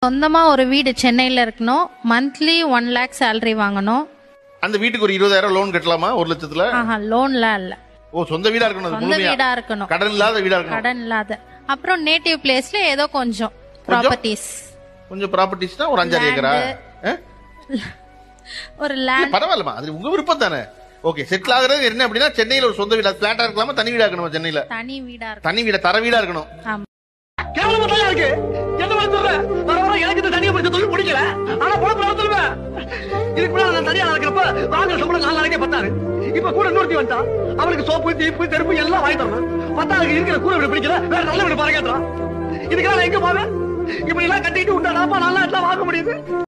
சொந்தமா ஒரு வீடு சென்னையில இருக்கணும் மந்த்லி ஒன் லேக் சேலரி வாங்கணும் அந்த வீட்டுக்கு ஒரு இருபதாயிரம் லோன் கட்டலாமா ஒரு லட்சத்துல ஆஹா லோன்லாம் இல்ல ஓ சொந்த வீடா இருக்கணும் அது சொந்த முழுமையா வீடா இருக்கணும் கடன் இல்லாத வீடா இருக்கணும் கடன் இல்லாத அப்புறம் நேட்டிவ் பிளேஸ்ல ஏதோ கொஞ்சம் ப்ராப்பர்ட்டிஸ் கொஞ்சம் ப்ராப்பர்ட்டிஸ்னா ஒரு அஞ்சாறு ஏக்கரா ஆ? ஒரு இல்ல, லேண்ட் பரவாயில்லமா அது உங்க விருப்பம் தானே ஓகே செட்டில் ஆகுறது என்ன அப்படின்னா சென்னையில ஒரு சொந்த வீடா பிளாட்டா இருக்கலாமா தனி வீடா இருக்கணுமா சென்னையில தனி வீடா இருக்கும் தனி வீடா தர வீடா இருக்கணும் ஆமா கேவலமா தான் இருக்கு என்ன மாதிரி சொல்ற வர வர எனக்கு இந்த தனியா படிச்ச தொழில் பிடிக்கல ஆனா பொழப்பு நடத்துருவேன் இதுக்கு முன்னாடி நான் தனியா நடக்கிறப்ப வாங்குற சம்பளம் நாலு நாளைக்கே பத்தாரு இப்ப கூட இன்னொருத்தி வந்துட்டான் அவனுக்கு சோப்பு தீப்பு தெருப்பு எல்லாம் வாங்கி தரணும் பத்தாளுக்கு இருக்கிற கூட வீடு பிடிக்கல வேற நல்ல வீடு பாருங்கன்றான் இதுக்கெல்லாம் நான் எங்க போவேன் இப்படி எல்லாம் கட்டிட்டு உண்டாடாப்பா நல்லா எல்லாம் வாங்க முடியுது